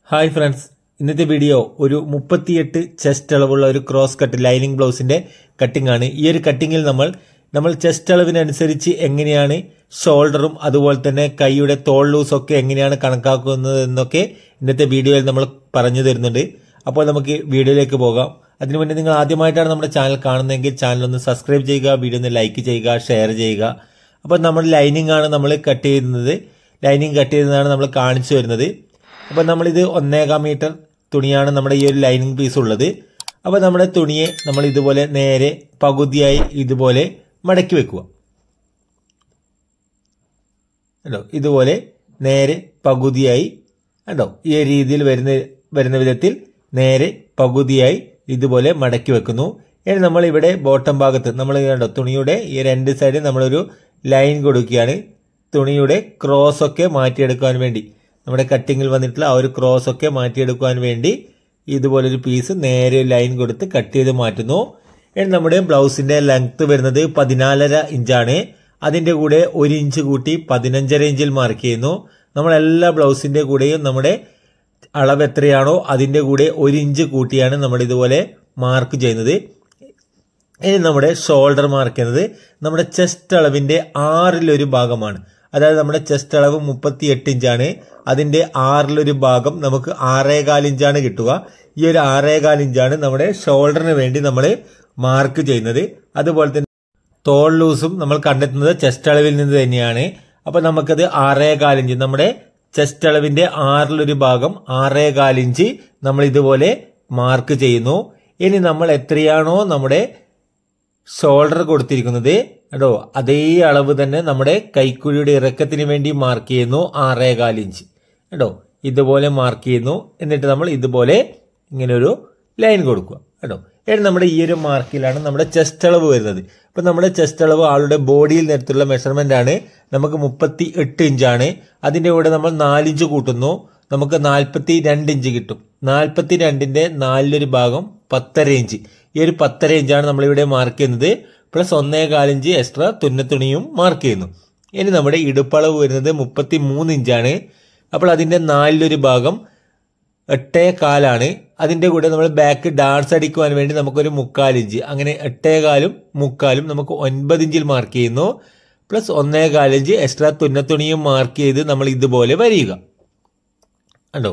hi friends ഇന്നത്തെ video ഒരു മുപ്പത്തിയെട്ട് ചെസ്റ്റ് അളവുള്ള ഒരു ക്രോസ് കട്ട് ലൈനിങ് ബ്ലൗസിന്റെ കട്ടിംഗ് ആണ് ഈ ഒരു കട്ടിങ്ങിൽ നമ്മൾ നമ്മൾ ചെസ്റ്റ് അളവിനനുസരിച്ച് എങ്ങനെയാണ് ഷോൾഡറും അതുപോലെ തന്നെ കൈയുടെ തോൾ ലൂസ് ഒക്കെ എങ്ങനെയാണ് കണക്കാക്കുന്നത് എന്നൊക്കെ ഇന്നത്തെ വീഡിയോയിൽ നമ്മൾ പറഞ്ഞു തരുന്നുണ്ട് അപ്പോൾ നമുക്ക് വീഡിയോയിലേക്ക് പോകാം അതിനു മുന്നേ നിങ്ങൾ ആദ്യമായിട്ടാണ് നമ്മുടെ ചാനൽ കാണുന്നതെങ്കിൽ ചാനൽ ഒന്ന് സബ്സ്ക്രൈബ് ചെയ്യുക വീഡിയോ ഒന്ന് ലൈക്ക് ചെയ്യുക ഷെയർ ചെയ്യുക അപ്പോൾ നമ്മൾ ലൈനിങ് ആണ് നമ്മൾ കട്ട് ചെയ്യുന്നത് ലൈനിങ് കട്ട് ചെയ്യുന്നതാണ് നമ്മൾ കാണിച്ചു വരുന്നത് അപ്പോൾ നമ്മളിത് ഒന്നേകാം മീറ്റർ തുണിയാണ് നമ്മുടെ ഈ ഒരു ലൈനിങ് പീസ് ഉള്ളത് അപ്പോൾ നമ്മുടെ തുണിയെ നമ്മൾ ഇതുപോലെ നേരെ പകുതിയായി ഇതുപോലെ മടക്കി വെക്കുക കണ്ടോ ഇതുപോലെ നേരെ പകുതിയായി കണ്ടോ ഈ ഒരു രീതിയിൽ വരുന്ന വരുന്ന വിധത്തിൽ നേരെ പകുതിയായി ഇതുപോലെ മടക്കി വെക്കുന്നു ഇനി നമ്മൾ ഇവിടെ ബോട്ടം ഭാഗത്ത് നമ്മൾ കണ്ടോ തുണിയുടെ ഈ രണ്ട് സൈഡിൽ നമ്മളൊരു ലൈൻ കൊടുക്കുകയാണ് തുണിയുടെ ക്രോസ് ഒക്കെ മാറ്റിയെടുക്കാൻ വേണ്ടി നമ്മുടെ കട്ടിങ്ങിൽ വന്നിട്ടുള്ള ആ ഒരു ക്രോസ് ഒക്കെ മാറ്റിയെടുക്കാൻ വേണ്ടി ഇതുപോലൊരു പീസ് നേരെ ലൈൻ കൊടുത്ത് കട്ട് ചെയ്ത് മാറ്റുന്നു ഇനി നമ്മുടെ ബ്ലൗസിന്റെ ലെങ്ത് വരുന്നത് പതിനാലര ഇഞ്ചാണ് അതിന്റെ കൂടെ ഒരു ഇഞ്ച് കൂട്ടി പതിനഞ്ചര ഇഞ്ചിൽ മാർക്ക് ചെയ്യുന്നു നമ്മൾ എല്ലാ ബ്ലൗസിന്റെ കൂടെയും നമ്മുടെ അളവ് എത്രയാണോ അതിന്റെ കൂടെ ഒരു ഇഞ്ച് കൂട്ടിയാണ് നമ്മൾ ഇതുപോലെ മാർക്ക് ചെയ്യുന്നത് ഇനി നമ്മുടെ ഷോൾഡർ മാർക്ക് ചെയ്യുന്നത് നമ്മുടെ ചെസ്റ്റ് അളവിന്റെ ആറിലൊരു ഭാഗമാണ് അതായത് നമ്മുടെ ചെസ്റ്റ് അളവ് മുപ്പത്തി എട്ട് ഇഞ്ചാണ് അതിന്റെ ആറിലൊരു ഭാഗം നമുക്ക് ആറേകാൽ ഇഞ്ചാണ് കിട്ടുക ഈ ഒരു ആറേകാൽ ഇഞ്ചാണ് നമ്മുടെ ഷോൾഡറിന് വേണ്ടി നമ്മൾ മാർക്ക് ചെയ്യുന്നത് അതുപോലെ തന്നെ തോൾ ലൂസും നമ്മൾ കണ്ടെത്തുന്നത് ചെസ്റ്റ് അളവിൽ നിന്ന് തന്നെയാണ് അപ്പൊ നമുക്കത് ആറേകാൽ ഇഞ്ച് നമ്മുടെ ചെസ്റ്റ് അളവിന്റെ ആറിലൊരു ഭാഗം ആറേകാൽ ഇഞ്ച് നമ്മൾ ഇതുപോലെ മാർക്ക് ചെയ്യുന്നു ഇനി നമ്മൾ എത്രയാണോ നമ്മുടെ ഷോൾഡർ കൊടുത്തിരിക്കുന്നത് കേട്ടോ അതേ അളവ് തന്നെ നമ്മുടെ കൈക്കുഴിയുടെ ഇറക്കത്തിന് വേണ്ടി മാർക്ക് ചെയ്യുന്നു ആറേകാൽ ഇഞ്ച് കേട്ടോ ഇതുപോലെ മാർക്ക് ചെയ്യുന്നു എന്നിട്ട് നമ്മൾ ഇതുപോലെ ഇങ്ങനെ ഒരു ലൈൻ കൊടുക്കുക കേട്ടോ ഇനി നമ്മുടെ ഈ ഒരു മാർക്കിലാണ് നമ്മുടെ ചെസ്റ്റ് അളവ് വരുന്നത് ഇപ്പൊ നമ്മുടെ ചെസ്റ്റ് അളവ് ആളുടെ ബോഡിയിൽ നിരത്തുള്ള മെഷർമെന്റ് ആണ് നമുക്ക് മുപ്പത്തി എട്ട് ഇഞ്ചാണ് അതിന്റെ കൂടെ നമ്മൾ നാലിഞ്ച് കൂട്ടുന്നു നമുക്ക് നാൽപ്പത്തി രണ്ട് ഇഞ്ച് കിട്ടും നാൽപ്പത്തി രണ്ടിന്റെ നാലിലൊരു ഭാഗം പത്തര ഇഞ്ച് ഈ ഒരു പത്തര ഇഞ്ചാണ് നമ്മളിവിടെ മാർക്ക് ചെയ്യുന്നത് പ്ലസ് ഒന്നേ കാലിഞ്ച് എക്സ്ട്രാ തുന്നത്തുണിയും മാർക്ക് ചെയ്യുന്നു ഇനി നമ്മുടെ ഇടുപ്പളവ് വരുന്നത് മുപ്പത്തി മൂന്ന് ഇഞ്ചാണ് അപ്പോൾ അതിന്റെ നാലിലൊരു ഭാഗം എട്ടേ കാലാണ് അതിന്റെ കൂടെ നമ്മൾ ബാക്ക് ഡാൻസ് അടിക്കുവാൻ വേണ്ടി നമുക്കൊരു മുക്കാൽ ഇഞ്ച് അങ്ങനെ എട്ടേ കാലും മുക്കാലും നമുക്ക് ഒൻപത് ഇഞ്ചിൽ മാർക്ക് ചെയ്യുന്നു പ്ലസ് ഒന്നേ കാലിഞ്ച് എക്സ്ട്രാ തുന്നത്തുണിയും മാർക്ക് ചെയ്ത് നമ്മൾ ഇതുപോലെ വരിക കണ്ടോ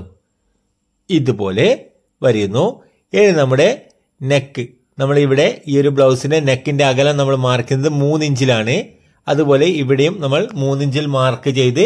ഇതുപോലെ വരിയുന്നു ഇനി നമ്മുടെ നെക്ക് നമ്മൾ ഇവിടെ ഈ ഒരു ബ്ലൗസിന്റെ നെക്കിന്റെ അകലം നമ്മൾ മാർക്ക് ചെയ്യുന്നത് മൂന്ന് ഇഞ്ചിലാണ് അതുപോലെ ഇവിടെയും നമ്മൾ മൂന്നിഞ്ചിൽ മാർക്ക് ചെയ്ത്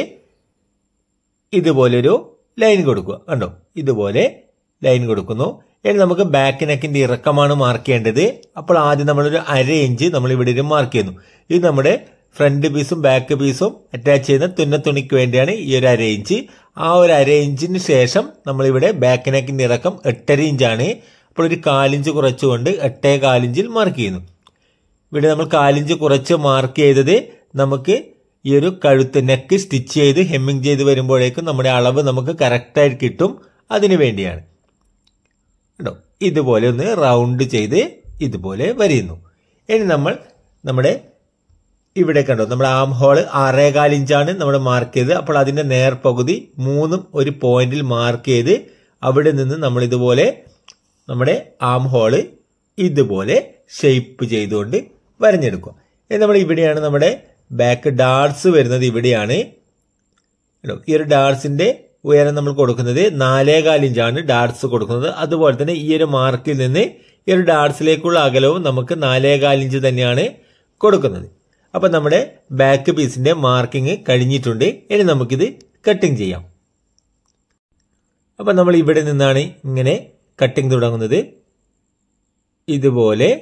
ഇതുപോലൊരു ലൈൻ കൊടുക്കുക കണ്ടോ ഇതുപോലെ ലൈൻ കൊടുക്കുന്നു ഇനി നമുക്ക് ബാക്ക് നെക്കിന്റെ ഇറക്കമാണ് മാർക്ക് ചെയ്യേണ്ടത് അപ്പോൾ ആദ്യം നമ്മളൊരു അര ഇഞ്ച് നമ്മൾ ഇവിടെ ഒരു മാർക്ക് ചെയ്യുന്നു ഇത് നമ്മുടെ ഫ്രണ്ട് പീസും ബാക്ക് പീസും അറ്റാച്ച് ചെയ്യുന്ന തുന്നത്തുണിക്ക് വേണ്ടിയാണ് ഈ ഒരു അര ഇഞ്ച് ആ ഒരു അര ഇഞ്ചിന് ശേഷം നമ്മളിവിടെ ബാക്ക് നെക്കിന്റെ ഇറക്കം എട്ടര ഇഞ്ചാണ് അപ്പോൾ ഒരു കാലിഞ്ച് കുറച്ചുകൊണ്ട് എട്ടേ കാലിഞ്ചിൽ മാർക്ക് ചെയ്യുന്നു ഇവിടെ നമ്മൾ കാലിഞ്ച് കുറച്ച് മാർക്ക് ചെയ്തത് നമുക്ക് ഈ ഒരു കഴുത്ത് നെക്ക് സ്റ്റിച്ച് ചെയ്ത് ഹെമ്മിങ് ചെയ്ത് വരുമ്പോഴേക്കും നമ്മുടെ അളവ് നമുക്ക് കറക്റ്റായിട്ട് കിട്ടും അതിനു വേണ്ടിയാണ് കേട്ടോ ഇതുപോലെ ഒന്ന് റൗണ്ട് ചെയ്ത് ഇതുപോലെ വരിയുന്നു ഇനി നമ്മൾ നമ്മുടെ ഇവിടെ കണ്ടോ നമ്മുടെ ആം ഹോള് ആറേകാൽ ഇഞ്ചാണ് നമ്മൾ മാർക്ക് ചെയ്തത് അപ്പോൾ അതിന്റെ നേർപകുതി മൂന്നും ഒരു പോയിന്റിൽ മാർക്ക് ചെയ്ത് അവിടെ നിന്ന് നമ്മൾ ഇതുപോലെ നമ്മുടെ ആം ഹോള് ഇതുപോലെ ഷേപ്പ് ചെയ്തുകൊണ്ട് വരഞ്ഞെടുക്കുക ഇനി നമ്മൾ ഇവിടെയാണ് നമ്മുടെ ബാക്ക് ഡാർട്സ് വരുന്നത് ഇവിടെയാണ് ഈ ഒരു ഡാർട്സിന്റെ ഉയരം നമ്മൾ കൊടുക്കുന്നത് നാലേകാൽ ഇഞ്ചാണ് ഡാർട്സ് കൊടുക്കുന്നത് അതുപോലെ തന്നെ ഈ ഒരു മാർക്കിൽ നിന്ന് ഈ ഒരു ഡാർട്സിലേക്കുള്ള അകലവും നമുക്ക് നാലേകാൽ ഇഞ്ച് തന്നെയാണ് കൊടുക്കുന്നത് അപ്പൊ നമ്മുടെ ബാക്ക് പീസിന്റെ മാർക്കിംഗ് കഴിഞ്ഞിട്ടുണ്ട് ഇനി നമുക്കിത് കട്ടിങ് ചെയ്യാം അപ്പൊ നമ്മൾ ഇവിടെ നിന്നാണ് ഇങ്ങനെ കട്ടിങ് തുടങ്ങുന്നത് ഇതുപോലെ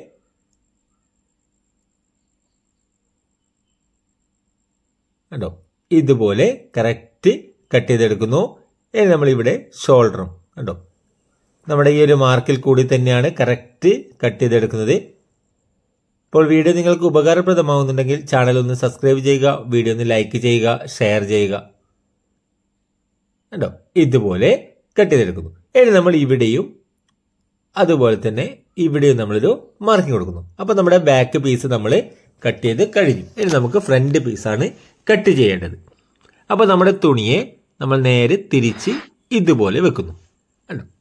കണ്ടോ ഇതുപോലെ കറക്റ്റ് കട്ട് ചെയ്തെടുക്കുന്നു ഇനി നമ്മളിവിടെ ഷോൾഡറും കണ്ടോ നമ്മുടെ ഈ ഒരു മാർക്കിൽ കൂടി തന്നെയാണ് കറക്റ്റ് കട്ട് ചെയ്തെടുക്കുന്നത് ഇപ്പോൾ വീഡിയോ നിങ്ങൾക്ക് ഉപകാരപ്രദമാകുന്നുണ്ടെങ്കിൽ ചാനൽ ഒന്ന് സബ്സ്ക്രൈബ് ചെയ്യുക വീഡിയോ ഒന്ന് ലൈക്ക് ചെയ്യുക ഷെയർ ചെയ്യുക കണ്ടോ ഇതുപോലെ കട്ട് ചെയ്തെടുക്കുന്നു ഇനി നമ്മൾ ഇവിടെയും അതുപോലെ തന്നെ ഇവിടെയും നമ്മളൊരു മാർക്കിംഗ് കൊടുക്കുന്നു അപ്പൊ നമ്മുടെ ബാക്ക് പീസ് നമ്മൾ കട്ട് ചെയ്ത് കഴിഞ്ഞു ഇനി നമുക്ക് ഫ്രണ്ട് പീസാണ് കട്ട് ചെയ്യേണ്ടത് അപ്പൊ നമ്മുടെ തുണിയെ നമ്മൾ നേരെ തിരിച്ച് ഇതുപോലെ വെക്കുന്നു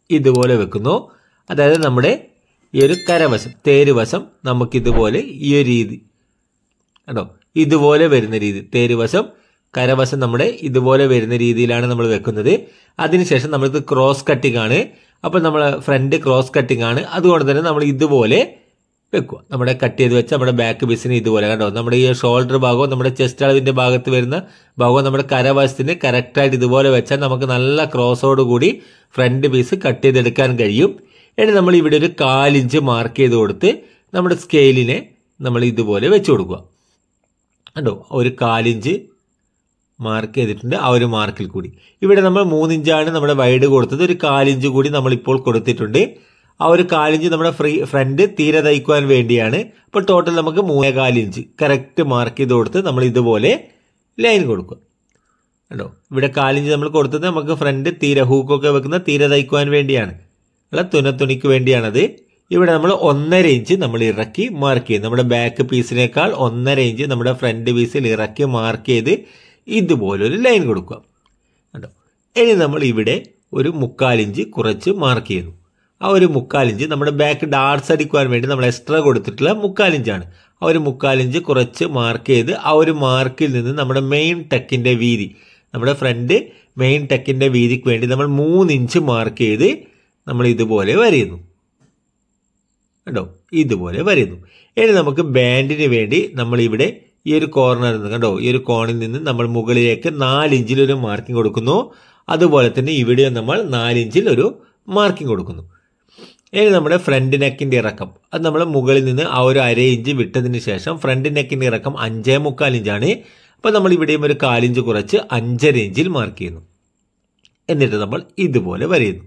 ഇതുപോലെ വെക്കുന്നു അതായത് നമ്മുടെ ഈ ഒരു കരവശം തേരുവശം നമുക്കിതുപോലെ ഈ ഒരു രീതി കേട്ടോ ഇതുപോലെ വരുന്ന രീതി തേരുവശം കരവശം നമ്മുടെ ഇതുപോലെ വരുന്ന രീതിയിലാണ് നമ്മൾ വെക്കുന്നത് അതിനുശേഷം നമ്മൾക്ക് ക്രോസ് കട്ടിംഗ് ആണ് അപ്പോൾ നമ്മൾ ഫ്രണ്ട് ക്രോസ് കട്ടിംഗ് ആണ് അതുകൊണ്ട് തന്നെ നമ്മൾ ഇതുപോലെ വെക്കുക നമ്മുടെ കട്ട് ചെയ്ത് വെച്ച് നമ്മുടെ ബാക്ക് പീസിന് ഇതുപോലെ കണ്ടോ നമ്മുടെ ഈ ഷോൾഡർ ഭാഗവും നമ്മുടെ ചെസ്റ്റ് അളവിന്റെ ഭാഗത്ത് വരുന്ന ഭാഗവും നമ്മുടെ കരവശത്തിന് കറക്റ്റായിട്ട് ഇതുപോലെ വെച്ചാൽ നമുക്ക് നല്ല ക്രോസോട് കൂടി ഫ്രണ്ട് പീസ് കട്ട് ചെയ്തെടുക്കാൻ കഴിയും ഇനി നമ്മൾ ഇവിടെ ഒരു കാലിഞ്ച് മാർക്ക് ചെയ്ത് കൊടുത്ത് നമ്മുടെ സ്കെയിലിനെ നമ്മൾ ഇതുപോലെ വെച്ച് കൊടുക്കുക കണ്ടോ ഒരു കാലിഞ്ച് മാർക്ക് ചെയ്തിട്ടുണ്ട് ആ ഒരു മാർക്കിൽ കൂടി ഇവിടെ നമ്മൾ മൂന്നിഞ്ചാണ് നമ്മുടെ വൈഡ് കൊടുത്തത് ഒരു കാലിഞ്ച് കൂടി നമ്മൾ ഇപ്പോൾ കൊടുത്തിട്ടുണ്ട് ആ ഒരു കാലിഞ്ച് നമ്മുടെ ഫ്രീ ഫ്രണ്ട് തീരെ തയ്ക്കുവാൻ വേണ്ടിയാണ് അപ്പോൾ ടോട്ടൽ നമുക്ക് മൂന്നേ കാലിഞ്ച് കറക്റ്റ് മാർക്ക് ചെയ്ത് കൊടുത്ത് നമ്മൾ ഇതുപോലെ ലൈൻ കൊടുക്കുക കണ്ടോ ഇവിടെ കാലിഞ്ച് നമ്മൾ കൊടുത്തത് നമുക്ക് ഫ്രണ്ട് തീരെ ഹൂക്കൊക്കെ വെക്കുന്ന തീരെ തയ്ക്കുവാൻ വേണ്ടിയാണ് അല്ല തുനത്തുണിക്ക് വേണ്ടിയാണത് ഇവിടെ നമ്മൾ ഒന്നര ഇഞ്ച് നമ്മൾ ഇറക്കി മാർക്ക് ചെയ്യും നമ്മുടെ ബാക്ക് പീസിനേക്കാൾ ഒന്നര ഇഞ്ച് നമ്മുടെ ഫ്രണ്ട് പീസിൽ ഇറക്കി മാർക്ക് ചെയ്ത് ഇതുപോലൊരു ലൈൻ കൊടുക്കുക കണ്ടോ ഇനി നമ്മൾ ഇവിടെ ഒരു മുക്കാലിഞ്ച് കുറച്ച് മാർക്ക് ചെയ്യുന്നു ആ ഒരു മുക്കാലിഞ്ച് നമ്മുടെ ബാക്ക് ഡാർട്സ് അടിക്കുവാൻ വേണ്ടി നമ്മൾ എക്സ്ട്രാ കൊടുത്തിട്ടുള്ള മുക്കാലിഞ്ചാണ് ആ ഒരു മുക്കാലിഞ്ച് കുറച്ച് മാർക്ക് ചെയ്ത് ആ ഒരു മാർക്കിൽ നിന്ന് നമ്മുടെ മെയിൻ ടെക്കിന്റെ വീതി നമ്മുടെ ഫ്രണ്ട് മെയിൻ ടെക്കിന്റെ വീതിക്ക് വേണ്ടി നമ്മൾ മൂന്ന് ഇഞ്ച് മാർക്ക് ചെയ്ത് നമ്മൾ ഇതുപോലെ വരയുന്നു കണ്ടോ ഇതുപോലെ വരുന്നു ഇനി നമുക്ക് ബാൻഡിന് വേണ്ടി നമ്മൾ ഇവിടെ ഈ ഒരു കോർണറിൽ നിന്ന് കണ്ടോ ഈ ഒരു കോണിൽ നിന്ന് നമ്മൾ മുകളിലേക്ക് നാലിഞ്ചിൽ ഒരു മാർക്കിംഗ് കൊടുക്കുന്നു അതുപോലെ തന്നെ ഇവിടെ നമ്മൾ നാലിഞ്ചിൽ ഒരു മാർക്കിംഗ് കൊടുക്കുന്നു ഇനി നമ്മുടെ ഫ്രണ്ട് നെക്കിന്റെ ഇറക്കം അത് നമ്മൾ മുകളിൽ നിന്ന് ആ ഒരു അര ഇഞ്ച് വിട്ടതിന് ശേഷം ഫ്രണ്ട് നെക്കിന്റെ ഇറക്കം അഞ്ചേ മുക്കാൽ ഇഞ്ചാണ് അപ്പൊ നമ്മൾ ഇവിടെയും ഒരു കാലിഞ്ച് കുറച്ച് അഞ്ചര ഇഞ്ചിൽ മാർക്ക് ചെയ്യുന്നു എന്നിട്ട് നമ്മൾ ഇതുപോലെ വരയുന്നു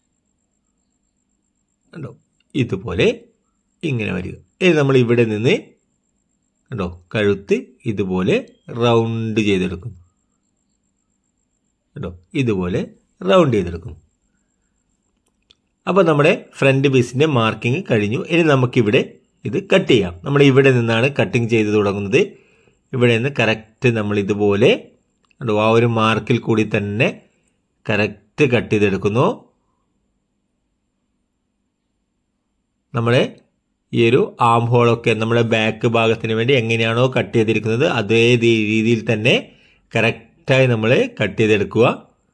കണ്ടോ ഇതുപോലെ ഇങ്ങനെ വരിക ഇനി നമ്മൾ ഇവിടെ നിന്ന് കണ്ടോ കഴുത്ത് ഇതുപോലെ റൗണ്ട് ചെയ്തെടുക്കുന്നു കണ്ടോ ഇതുപോലെ റൗണ്ട് ചെയ്തെടുക്കുന്നു അപ്പോൾ നമ്മുടെ ഫ്രണ്ട് പീസിന്റെ മാർക്കിംഗ് കഴിഞ്ഞു ഇനി നമുക്കിവിടെ ഇത് കട്ട് ചെയ്യാം നമ്മൾ ഇവിടെ നിന്നാണ് കട്ടിങ് ചെയ്ത് തുടങ്ങുന്നത് ഇവിടെ നിന്ന് കറക്റ്റ് നമ്മൾ ഇതുപോലെ കണ്ടോ ആ ഒരു മാർക്കിൽ കൂടി തന്നെ കറക്റ്റ് കട്ട് ചെയ്തെടുക്കുന്നു നമ്മളെ ഈ ഒരു ആം ഹോളൊക്കെ നമ്മുടെ ബാക്ക് ഭാഗത്തിന് വേണ്ടി എങ്ങനെയാണോ കട്ട് ചെയ്തിരിക്കുന്നത് അതേ രീതിയിൽ തന്നെ കറക്റ്റായി നമ്മൾ കട്ട് ചെയ്തെടുക്കുക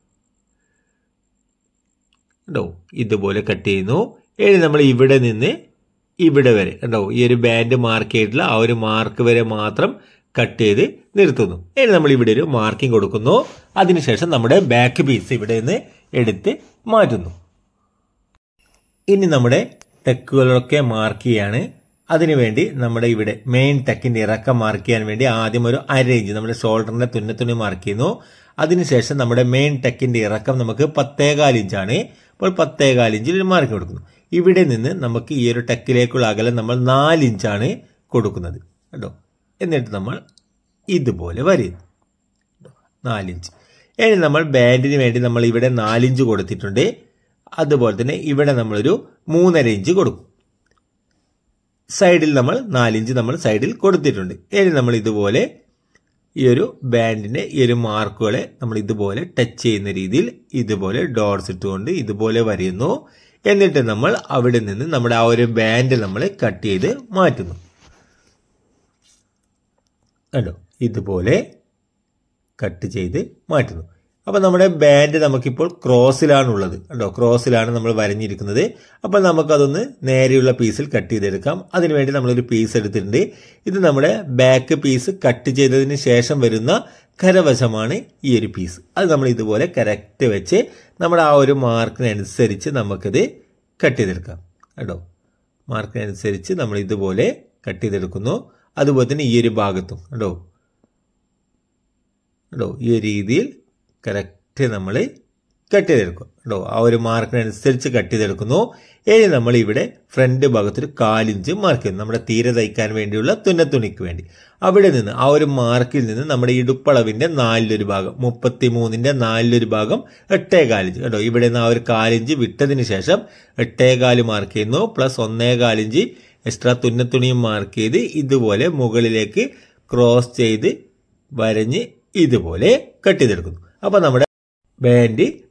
കണ്ടോ ഇതുപോലെ കട്ട് ചെയ്യുന്നു ഇനി നമ്മൾ ഇവിടെ നിന്ന് ഇവിടെ വരെ കണ്ടോ ഈ ഒരു ബാൻഡ് മാർക്ക് ചെയ്തിട്ടുള്ള ആ ഒരു മാർക്ക് വരെ മാത്രം കട്ട് ചെയ്ത് നിർത്തുന്നു ഇനി നമ്മൾ ഇവിടെ ഒരു മാർക്കിംഗ് കൊടുക്കുന്നു അതിനുശേഷം നമ്മുടെ ബാക്ക് പീസ് ഇവിടെ നിന്ന് എടുത്ത് മാറ്റുന്നു ഇനി നമ്മുടെ ടെക്കുകളൊക്കെ മാർക്ക് ചെയ്യാണ് അതിനുവേണ്ടി നമ്മുടെ ഇവിടെ മെയിൻ ടെക്കിന്റെ ഇറക്കം മാർക്ക് ചെയ്യാൻ വേണ്ടി ആദ്യം ഒരു അര ഇഞ്ച് നമ്മുടെ ഷോൾഡറിന്റെ തുന്നത്തുണി മാർക്ക് ചെയ്യുന്നു അതിനുശേഷം നമ്മുടെ മെയിൻ ടെക്കിന്റെ ഇറക്കം നമുക്ക് പത്തേകാൽ ഇഞ്ചാണ് അപ്പോൾ പത്തേകാൽ ഇഞ്ചിൽ ഒരു മാർക്ക് കൊടുക്കുന്നു ഇവിടെ നിന്ന് നമുക്ക് ഈ ഒരു ടെക്കിലേക്കുള്ള അകലം നമ്മൾ നാലിഞ്ചാണ് കൊടുക്കുന്നത് കേട്ടോ എന്നിട്ട് നമ്മൾ ഇതുപോലെ വരയുന്നു നാലിഞ്ച് ഇനി നമ്മൾ ബാൻഡിന് വേണ്ടി നമ്മൾ ഇവിടെ നാലിഞ്ച് കൊടുത്തിട്ടുണ്ട് അതുപോലെ തന്നെ ഇവിടെ നമ്മളൊരു മൂന്നര ഇഞ്ച് കൊടുക്കും സൈഡിൽ നമ്മൾ നാലിഞ്ച് നമ്മൾ സൈഡിൽ കൊടുത്തിട്ടുണ്ട് ഇനി നമ്മൾ ഇതുപോലെ ഈ ഒരു ബാൻഡിന്റെ ഈ ഒരു മാർക്കുകളെ നമ്മൾ ഇതുപോലെ ടച്ച് ചെയ്യുന്ന രീതിയിൽ ഇതുപോലെ ഡോട്ട്സ് ഇട്ടുകൊണ്ട് ഇതുപോലെ വരയുന്നു എന്നിട്ട് നമ്മൾ അവിടെ നിന്ന് നമ്മുടെ ആ ഒരു ബാൻഡ് നമ്മൾ കട്ട് ചെയ്ത് മാറ്റുന്നു കണ്ടോ ഇതുപോലെ കട്ട് ചെയ്ത് മാറ്റുന്നു അപ്പോൾ നമ്മുടെ ബാൻഡ് നമുക്കിപ്പോൾ ക്രോസിലാണുള്ളത് കണ്ടോ ക്രോസിലാണ് നമ്മൾ വരഞ്ഞിരിക്കുന്നത് അപ്പോൾ നമുക്കതൊന്ന് നേരെയുള്ള പീസിൽ കട്ട് ചെയ്തെടുക്കാം അതിനുവേണ്ടി നമ്മളൊരു പീസ് എടുത്തിട്ടുണ്ട് ഇത് നമ്മുടെ ബാക്ക് പീസ് കട്ട് ചെയ്തതിന് ശേഷം വരുന്ന കരവശമാണ് ഈ ഒരു പീസ് അത് നമ്മൾ ഇതുപോലെ കറക്റ്റ് വെച്ച് നമ്മുടെ ആ ഒരു മാർക്കിനനുസരിച്ച് നമുക്കിത് കട്ട് ചെയ്തെടുക്കാം കേട്ടോ മാർക്കിനനുസരിച്ച് നമ്മൾ ഇതുപോലെ കട്ട് ചെയ്തെടുക്കുന്നു അതുപോലെ തന്നെ ഈ ഒരു ഭാഗത്തും കേട്ടോ കേട്ടോ ഈ ഒരു രീതിയിൽ കറക്റ്റ് നമ്മൾ കട്ട് ചെയ്തെടുക്കും കേട്ടോ ആ ഒരു മാർക്കിനനുസരിച്ച് കട്ട് ചെയ്തെടുക്കുന്നു ഇനി നമ്മൾ ഇവിടെ ഫ്രണ്ട് ഭാഗത്തൊരു കാലിഞ്ച് മാർക്ക് ചെയ്യുന്നു നമ്മുടെ തീരെ തയ്ക്കാൻ വേണ്ടിയുള്ള തുന്നത്തുണിക്ക് വേണ്ടി അവിടെ നിന്ന് ആ ഒരു മാർക്കിൽ നിന്ന് നമ്മുടെ ഇടുപ്പളവിന്റെ നാലിലൊരു ഭാഗം മുപ്പത്തി മൂന്നിന്റെ നാലിലൊരു ഭാഗം എട്ടേ കാലിഞ്ച് കേട്ടോ ഇവിടെ നിന്ന് ആ ഒരു കാലിഞ്ച് വിട്ടതിന് ശേഷം എട്ടേ കാല് മാർക്ക് ചെയ്യുന്നു പ്ലസ് ഒന്നേ കാലിഞ്ച് എക്സ്ട്രാ തുന്നത്തുണിയും മാർക്ക് ചെയ്ത് ഇതുപോലെ മുകളിലേക്ക് ക്രോസ് ചെയ്ത് വരഞ്ഞ് ഇതുപോലെ കട്ട് ചെയ്തെടുക്കുന്നു അപ്പോൾ നമ്മുടെ ബാൻഡ്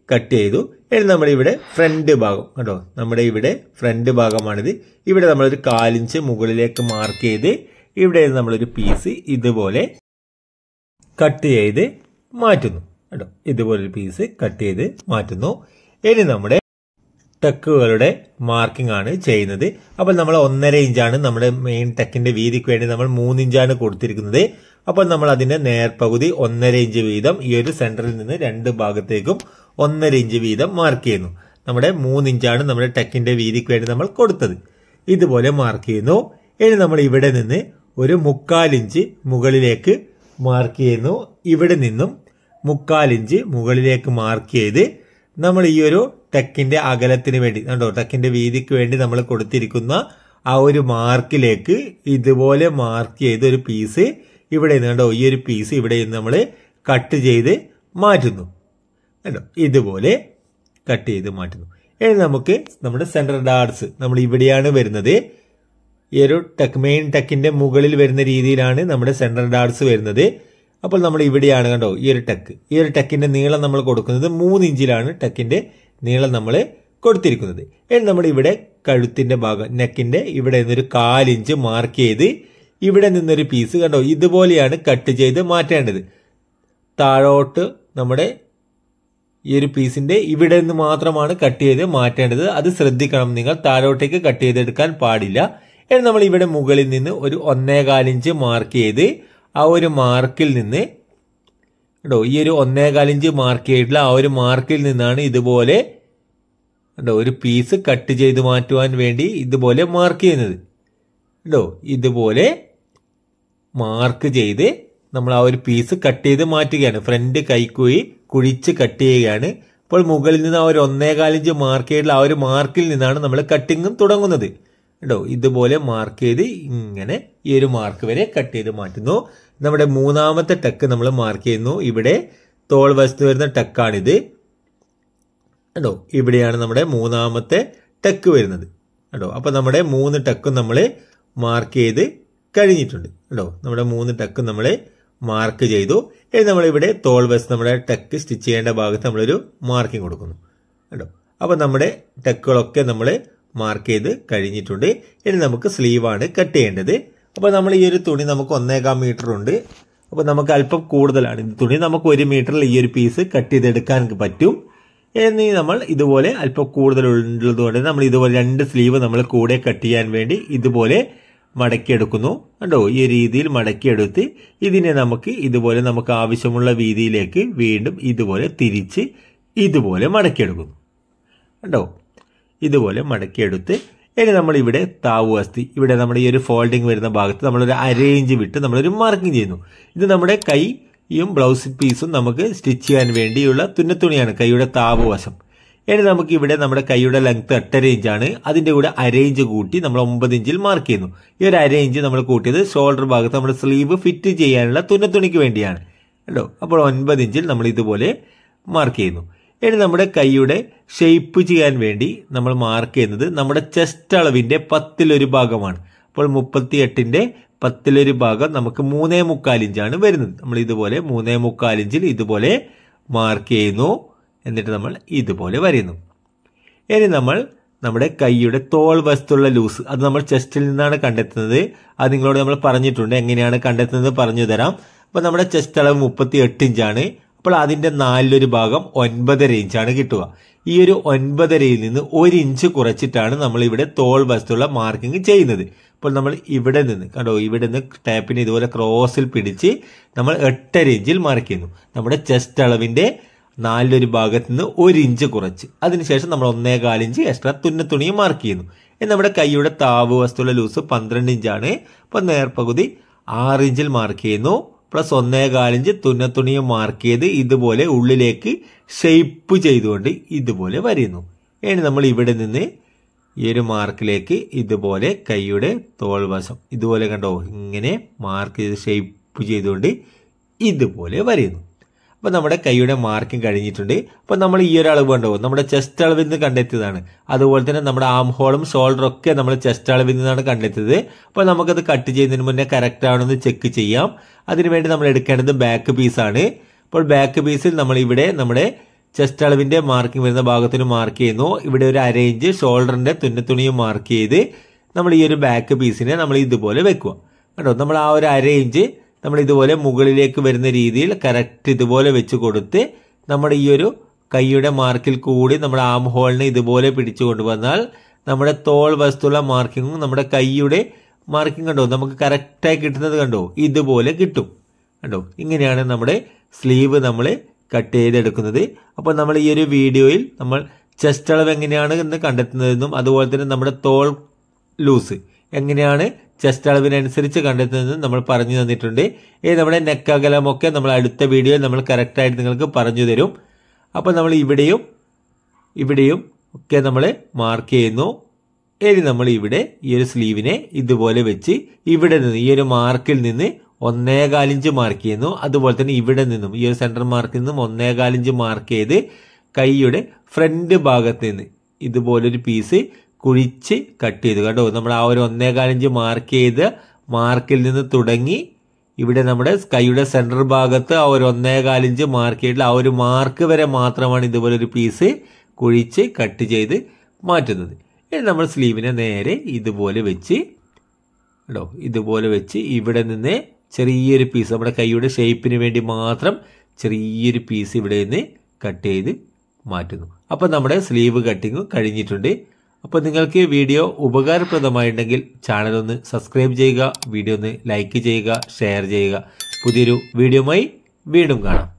കട്ട് ചെയ്തു ഇനി നമ്മൾ ഇവിടെ ഫ്രണ്ട് ഭാഗം കേട്ടോ നമ്മുടെ ഇവിടെ ഫ്രണ്ട് ഭാഗമാണിത് ഇവിടെ നമ്മളൊരു കാലിഞ്ച് മുകളിലേക്ക് മാർക്ക് ചെയ്ത് ഇവിടെ നമ്മളൊരു പീസ് ഇതുപോലെ കട്ട് ചെയ്ത് മാറ്റുന്നു കേട്ടോ ഇതുപോലൊരു പീസ് കട്ട് ചെയ്ത് മാറ്റുന്നു ഇനി നമ്മുടെ ടെക്കുകളുടെ മാർക്കിംഗ് ആണ് ചെയ്യുന്നത് അപ്പോൾ നമ്മൾ ഒന്നര ഇഞ്ചാണ് നമ്മുടെ മെയിൻ ടെക്കിന്റെ വീതിക്ക് വേണ്ടി നമ്മൾ മൂന്ന് ഇഞ്ചാണ് കൊടുത്തിരിക്കുന്നത് അപ്പോൾ നമ്മൾ അതിന്റെ നേർപകുതി ഒന്നര ഇഞ്ച് വീതം ഈ ഒരു സെന്ററിൽ നിന്ന് രണ്ട് ഭാഗത്തേക്കും ഒന്നര ഇഞ്ച് വീതം മാർക്ക് ചെയ്യുന്നു നമ്മുടെ മൂന്ന് ഇഞ്ചാണ് നമ്മുടെ ടെക്കിന്റെ വീതിക്ക് വേണ്ടി നമ്മൾ കൊടുത്തത് ഇതുപോലെ മാർക്ക് ചെയ്യുന്നു ഇനി നമ്മൾ ഇവിടെ നിന്ന് ഒരു മുക്കാലിഞ്ച് മുകളിലേക്ക് മാർക്ക് ചെയ്യുന്നു ഇവിടെ നിന്നും മുക്കാലിഞ്ച് മുകളിലേക്ക് മാർക്ക് ചെയ്ത് നമ്മൾ ഈ ഒരു ടെക്കിന്റെ അകലത്തിന് വേണ്ടി കണ്ടോ ടെക്കിന്റെ വീതിക്ക് വേണ്ടി നമ്മൾ കൊടുത്തിരിക്കുന്ന ആ ഒരു മാർക്കിലേക്ക് ഇതുപോലെ മാർക്ക് ചെയ്ത ഒരു പീസ് ഇവിടെ നിന്ന് കണ്ടോ ഈ ഒരു പീസ് ഇവിടെ നിന്ന് നമ്മൾ കട്ട് ചെയ്ത് മാറ്റുന്നു കണ്ടോ ഇതുപോലെ കട്ട് ചെയ്ത് മാറ്റുന്നു ഇനി നമുക്ക് നമ്മുടെ സെൻട്രൽ ഡാർട്സ് നമ്മൾ ഇവിടെയാണ് വരുന്നത് ഈ ഒരു ടെക് മെയിൻ ടെക്കിന്റെ മുകളിൽ വരുന്ന രീതിയിലാണ് നമ്മുടെ സെൻട്രൽ ഡാർട്സ് വരുന്നത് അപ്പോൾ നമ്മൾ ഇവിടെയാണ് കണ്ടോ ഈ ഒരു ടെക്ക് ഈ ഒരു ടെക്കിന്റെ നീളം നമ്മൾ കൊടുക്കുന്നത് മൂന്ന് ഇഞ്ചിലാണ് ടെക്കിന്റെ നീളം നമ്മൾ കൊടുത്തിരിക്കുന്നത് ഇനി നമ്മൾ ഇവിടെ കഴുത്തിന്റെ ഭാഗം നെക്കിന്റെ ഇവിടെ നിന്നൊരു കാലിഞ്ച് മാർക്ക് ചെയ്ത് ഇവിടെ നിന്നൊരു പീസ് കണ്ടോ ഇതുപോലെയാണ് കട്ട് ചെയ്ത് മാറ്റേണ്ടത് താഴോട്ട് നമ്മുടെ ഈ ഒരു പീസിന്റെ ഇവിടെ നിന്ന് മാത്രമാണ് കട്ട് ചെയ്ത് മാറ്റേണ്ടത് അത് ശ്രദ്ധിക്കണം നിങ്ങൾ താഴോട്ടേക്ക് കട്ട് ചെയ്തെടുക്കാൻ പാടില്ല ഇനി നമ്മൾ ഇവിടെ മുകളിൽ നിന്ന് ഒരു ഒന്നേകാലിഞ്ച് മാർക്ക് ചെയ്ത് ആ ഒരു മാർക്കിൽ നിന്ന് കേട്ടോ ഈ ഒരു ഒന്നേകാലിഞ്ച് മാർക്ക് ചെയ്തിട്ടുള്ള ആ ഒരു മാർക്കിൽ നിന്നാണ് ഇതുപോലെ കേട്ടോ ഒരു പീസ് കട്ട് ചെയ്ത് മാറ്റുവാൻ വേണ്ടി ഇതുപോലെ മാർക്ക് ചെയ്യുന്നത് കേട്ടോ ഇതുപോലെ മാർക്ക് ചെയ്ത് നമ്മൾ ആ ഒരു പീസ് കട്ട് ചെയ്ത് മാറ്റുകയാണ് ഫ്രണ്ട് കൈക്കുഴി കുഴിച്ച് കട്ട് ചെയ്യുകയാണ് അപ്പോൾ മുകളിൽ നിന്ന് ആ ഒരു ഒന്നേകാലിഞ്ച് മാർക്ക് ചെയ്തിട്ടുള്ള ആ ഒരു മാർക്കിൽ നിന്നാണ് നമ്മൾ കട്ടിങ്ങും തുടങ്ങുന്നത് കേട്ടോ ഇതുപോലെ മാർക്ക് ചെയ്ത് ഇങ്ങനെ ഈ ഒരു മാർക്ക് വരെ കട്ട് ചെയ്ത് മാറ്റുന്നു നമ്മുടെ മൂന്നാമത്തെ ടക്ക് നമ്മൾ മാർക്ക് ചെയ്യുന്നു ഇവിടെ തോൾ വശത്ത് വരുന്ന ടക്കാണിത് കേട്ടോ ഇവിടെയാണ് നമ്മുടെ മൂന്നാമത്തെ ടക്ക് വരുന്നത് കേട്ടോ അപ്പൊ നമ്മുടെ മൂന്ന് ടക്കും നമ്മൾ മാർക്ക് ചെയ്ത് കഴിഞ്ഞിട്ടുണ്ട് കേട്ടോ നമ്മുടെ മൂന്ന് ടക്ക് നമ്മൾ മാർക്ക് ചെയ്തു ഇനി നമ്മളിവിടെ തോൾ വശത്ത് നമ്മുടെ ടക്ക് സ്റ്റിച്ച് ചെയ്യേണ്ട ഭാഗത്ത് നമ്മളൊരു മാർക്കിംഗ് കൊടുക്കുന്നു കേട്ടോ അപ്പൊ നമ്മുടെ ടക്കുകളൊക്കെ നമ്മൾ മാർക്ക് ചെയ്ത് കഴിഞ്ഞിട്ടുണ്ട് ഇനി നമുക്ക് സ്ലീവാണ് കട്ട് ചെയ്യേണ്ടത് അപ്പോൾ നമ്മൾ ഈ ഒരു തുണി നമുക്ക് ഒന്നേകാം മീറ്റർ ഉണ്ട് അപ്പോൾ നമുക്ക് അല്പം കൂടുതലാണ് ഈ തുണി നമുക്ക് ഒരു മീറ്ററിൽ ഈ ഒരു പീസ് കട്ട് ചെയ്തെടുക്കാൻ പറ്റും ഇനി നമ്മൾ ഇതുപോലെ അല്പം കൂടുതൽ ഉള്ളതുകൊണ്ട് നമ്മൾ ഇതുപോലെ രണ്ട് സ്ലീവ് നമ്മൾ കൂടെ കട്ട് ചെയ്യാൻ വേണ്ടി ഇതുപോലെ മടക്കിയെടുക്കുന്നു കണ്ടോ ഈ രീതിയിൽ മടക്കിയെടുത്ത് ഇതിനെ നമുക്ക് ഇതുപോലെ നമുക്ക് ആവശ്യമുള്ള വീതിയിലേക്ക് വീണ്ടും ഇതുപോലെ തിരിച്ച് ഇതുപോലെ മടക്കിയെടുക്കുന്നു കണ്ടോ ഇതുപോലെ മടക്കിയെടുത്ത് ഇനി നമ്മൾ ഇവിടെ താവു അസ്ഥി ഇവിടെ നമ്മുടെ ഈ ഒരു ഫോൾഡിങ് വരുന്ന ഭാഗത്ത് നമ്മളൊരു അരേഞ്ച് വിട്ട് നമ്മളൊരു മാർക്കിംഗ് ചെയ്യുന്നു ഇത് നമ്മുടെ കൈയും ബ്ലൗസ് പീസും നമുക്ക് സ്റ്റിച്ച് ചെയ്യാൻ വേണ്ടിയുള്ള തുന്നത്തുണിയാണ് കൈയുടെ താവ് വശം ഇനി നമുക്ക് ഇവിടെ നമ്മുടെ കൈയുടെ ലെങ്ത് എട്ടര ഇഞ്ചാണ് അതിന്റെ കൂടെ അരേഞ്ച് കൂട്ടി നമ്മൾ ഒമ്പത് ഇഞ്ചിൽ മാർക്ക് ചെയ്യുന്നു ഈ ഒരു അരേഞ്ച് നമ്മൾ കൂട്ടിയത് ഷോൾഡർ ഭാഗത്ത് നമ്മുടെ സ്ലീവ് ഫിറ്റ് ചെയ്യാനുള്ള തുന്നത്തുണിക്ക് വേണ്ടിയാണ് കേട്ടോ അപ്പോൾ ഒൻപത് ഇഞ്ചിൽ നമ്മൾ ഇതുപോലെ മാർക്ക് ചെയ്യുന്നു ഇനി നമ്മുടെ കൈയുടെ ഷേപ്പ് ചെയ്യാൻ വേണ്ടി നമ്മൾ മാർക്ക് ചെയ്യുന്നത് നമ്മുടെ ചെസ്റ്റ് അളവിന്റെ പത്തിലൊരു ഭാഗമാണ് അപ്പോൾ മുപ്പത്തി എട്ടിന്റെ പത്തിലൊരു ഭാഗം നമുക്ക് മൂന്നേ മുക്കാൽ ഇഞ്ചാണ് വരുന്നത് നമ്മൾ ഇതുപോലെ മൂന്നേ മുക്കാൽ ഇഞ്ചിൽ ഇതുപോലെ മാർക്ക് ചെയ്യുന്നു എന്നിട്ട് നമ്മൾ ഇതുപോലെ വരയുന്നു ഇനി നമ്മൾ നമ്മുടെ കൈയുടെ തോൾ വശത്തുള്ള ലൂസ് അത് നമ്മൾ ചെസ്റ്റിൽ നിന്നാണ് കണ്ടെത്തുന്നത് അത് നിങ്ങളോട് നമ്മൾ പറഞ്ഞിട്ടുണ്ട് എങ്ങനെയാണ് കണ്ടെത്തുന്നത് പറഞ്ഞു തരാം അപ്പൊ നമ്മുടെ ചെസ്റ്റ് അളവ് മുപ്പത്തി എട്ട് ഇഞ്ചാണ് അപ്പോൾ അതിന്റെ നാലിലൊരു ഭാഗം ഒൻപതര ഇഞ്ചാണ് കിട്ടുക ഈ ഒരു ഒൻപതരയിൽ നിന്ന് ഒരു ഇഞ്ച് കുറച്ചിട്ടാണ് നമ്മൾ ഇവിടെ തോൾ വശത്തുള്ള മാർക്കിംഗ് ചെയ്യുന്നത് അപ്പോൾ നമ്മൾ ഇവിടെ നിന്ന് കണ്ടോ ഇവിടെ നിന്ന് ടാപ്പിനെ ഇതുപോലെ ക്രോസിൽ പിടിച്ച് നമ്മൾ എട്ടര ഇഞ്ചിൽ മാർക്ക് ചെയ്യുന്നു നമ്മുടെ ചെസ്റ്റ് അളവിന്റെ നാലിലൊരു ഭാഗത്ത് നിന്ന് ഒരു ഇഞ്ച് കുറച്ച് അതിനുശേഷം നമ്മൾ ഒന്നേകാൽ ഇഞ്ച് എക്സ്ട്രാ തുന്നത്തുണിയും മാർക്ക് ചെയ്യുന്നു ഇനി നമ്മുടെ കൈയുടെ താവ് വസ്തുള്ള ലൂസ് പന്ത്രണ്ട് ഇഞ്ചാണ് അപ്പോൾ നേർപകുതി ആറ് ഇഞ്ചിൽ മാർക്ക് ചെയ്യുന്നു പ്ലസ് ഒന്നേകാലിഞ്ച് തുന്നത്തുണിയും മാർക്ക് ചെയ്ത് ഇതുപോലെ ഉള്ളിലേക്ക് ഷെയ്പ്പ് ചെയ്തുകൊണ്ട് ഇതുപോലെ വരയുന്നു ഇനി നമ്മൾ ഇവിടെ നിന്ന് ഈ ഒരു മാർക്കിലേക്ക് ഇതുപോലെ കൈയുടെ തോൾവശം ഇതുപോലെ കണ്ടോ ഇങ്ങനെ മാർക്ക് ചെയ്ത് ഷെയ്പ്പ് ചെയ്തുകൊണ്ട് ഇതുപോലെ വരയുന്നു അപ്പോൾ നമ്മുടെ കൈയുടെ മാർക്കിംഗ് കഴിഞ്ഞിട്ടുണ്ട് അപ്പോൾ നമ്മൾ ഈ ഒരു അളവ് കണ്ടോ നമ്മുടെ ചെസ്റ്റ് അളവിൽ നിന്ന് കണ്ടെത്തിയതാണ് അതുപോലെ തന്നെ നമ്മുടെ ആം ഹോളും ഷോൾഡറും ഒക്കെ നമ്മൾ ചെസ്റ്റ് അളവിൽ നിന്നാണ് കണ്ടെത്തിയത് അപ്പോൾ നമുക്കത് കട്ട് ചെയ്യുന്നതിന് മുന്നേ കറക്റ്റ് ആണെന്ന് ചെക്ക് ചെയ്യാം അതിനുവേണ്ടി നമ്മൾ എടുക്കേണ്ടത് ബാക്ക് പീസാണ് അപ്പോൾ ബാക്ക് പീസിൽ നമ്മൾ ഇവിടെ നമ്മുടെ ചെസ്റ്റ് അളവിന്റെ മാർക്കിംഗ് വരുന്ന ഭാഗത്തിന് മാർക്ക് ചെയ്യുന്നു ഇവിടെ ഒരു അരയിഞ്ച് ഷോൾഡറിന്റെ തുന്നത്തുണിയും മാർക്ക് ചെയ്ത് നമ്മൾ ഈ ഒരു ബാക്ക് പീസിനെ നമ്മൾ ഇതുപോലെ വെക്കുക കേട്ടോ നമ്മൾ ആ ഒരു അര ഇഞ്ച് നമ്മൾ ഇതുപോലെ മുകളിലേക്ക് വരുന്ന രീതിയിൽ കറക്റ്റ് ഇതുപോലെ വെച്ച് കൊടുത്ത് നമ്മുടെ ഈ ഒരു കൈയുടെ മാർക്കിൽ കൂടി നമ്മുടെ ആം ഹോളിനെ ഇതുപോലെ പിടിച്ചു കൊണ്ടുവന്നാൽ നമ്മുടെ തോൾ വസ്തുള്ള മാർക്കിങ്ങും നമ്മുടെ കൈയുടെ മാർക്കിംഗ് കണ്ടോ നമുക്ക് കറക്റ്റായി കിട്ടുന്നത് കണ്ടോ ഇതുപോലെ കിട്ടും കണ്ടോ ഇങ്ങനെയാണ് നമ്മുടെ സ്ലീവ് നമ്മൾ കട്ട് ചെയ്തെടുക്കുന്നത് അപ്പോൾ നമ്മൾ ഈ ഒരു വീഡിയോയിൽ നമ്മൾ ചെസ്റ്റ് അളവ് എങ്ങനെയാണ് എന്ന് കണ്ടെത്തുന്നതെന്നും അതുപോലെ തന്നെ നമ്മുടെ തോൾ ലൂസ് എങ്ങനെയാണ് ചെസ്റ്റ് അളവിനനുസരിച്ച് കണ്ടെത്തുന്നതെന്നും നമ്മൾ പറഞ്ഞു തന്നിട്ടുണ്ട് ഈ നമ്മുടെ നെക്ക് അകലമൊക്കെ നമ്മൾ അടുത്ത വീഡിയോയിൽ നമ്മൾ കറക്റ്റായിട്ട് നിങ്ങൾക്ക് പറഞ്ഞു തരും അപ്പോൾ നമ്മൾ ഇവിടെയും ഇവിടെയും ഒക്കെ നമ്മൾ മാർക്ക് ചെയ്യുന്നു ഇനി നമ്മൾ ഇവിടെ ഈ ഒരു സ്ലീവിനെ ഇതുപോലെ വെച്ച് ഇവിടെ നിന്ന് ഈ ഒരു മാർക്കിൽ നിന്ന് ഒന്നേകാലിഞ്ച് മാർക്ക് ചെയ്യുന്നു അതുപോലെ തന്നെ ഇവിടെ നിന്നും ഈ ഒരു സെൻട്രൽ മാർക്കിൽ നിന്നും ഒന്നേകാലിഞ്ച് മാർക്ക് ചെയ്ത് കൈയുടെ ഫ്രണ്ട് ഭാഗത്ത് നിന്ന് ഇതുപോലൊരു പീസ് കുഴിച്ച് കട്ട് ചെയ്തു കേട്ടോ നമ്മൾ ആ ഒരു ഒന്നേകാലിഞ്ച് മാർക്ക് ചെയ്ത് മാർക്കിൽ നിന്ന് തുടങ്ങി ഇവിടെ നമ്മുടെ കൈയുടെ സെൻട്രൽ ഭാഗത്ത് ആ ഒരു ഒന്നേകാലിഞ്ച് മാർക്ക് ചെയ്തിട്ടുള്ള ആ ഒരു മാർക്ക് വരെ മാത്രമാണ് ഇതുപോലെ ഒരു പീസ് കുഴിച്ച് കട്ട് ചെയ്ത് മാറ്റുന്നത് ഇനി നമ്മൾ സ്ലീവിനെ നേരെ ഇതുപോലെ വെച്ച് കേട്ടോ ഇതുപോലെ വെച്ച് ഇവിടെ നിന്ന് ചെറിയൊരു പീസ് നമ്മുടെ കൈയുടെ ഷേപ്പിന് വേണ്ടി മാത്രം ചെറിയൊരു പീസ് ഇവിടെ നിന്ന് കട്ട് ചെയ്ത് മാറ്റുന്നു അപ്പോൾ നമ്മുടെ സ്ലീവ് കട്ടിങ് കഴിഞ്ഞിട്ടുണ്ട് അപ്പോൾ നിങ്ങൾക്ക് വീഡിയോ ഉപകാരപ്രദമായിട്ടുണ്ടെങ്കിൽ ചാനൽ ഒന്ന് സബ്സ്ക്രൈബ് ചെയ്യുക വീഡിയോ ഒന്ന് ലൈക്ക് ചെയ്യുക ഷെയർ ചെയ്യുക പുതിയൊരു വീഡിയോയുമായി വീണ്ടും കാണാം